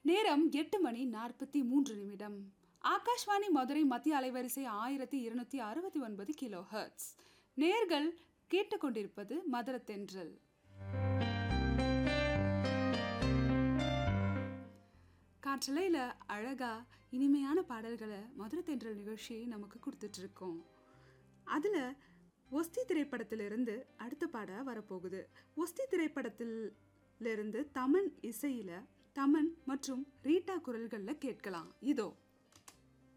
நேரம் எட்டு மணி நாற்பத்தி மூன்று நிமிடம் ஆகாஷ்வாணி மதுரை மத்திய அலைவரிசை ஆயிரத்தி இருநூத்தி அறுபத்தி ஒன்பது கிலோ ஹெர்ட்ஸ் நேர்கள் கேட்டுக்கொண்டிருப்பது மதுரத்தென்றல் காற்றலையில் அழகா இனிமையான பாடல்களை மதுரத்தென்றல் நிகழ்ச்சி நமக்கு கொடுத்துட்ருக்கோம் அதில் ஒஸ்தி திரைப்படத்திலிருந்து அடுத்த பாட வரப்போகுது ஒஸ்தி திரைப்படத்திலிருந்து தமன் இசையில் தமன் மற்றும் ரீட்டா குரல்களில் கேட்கலாம் இதோ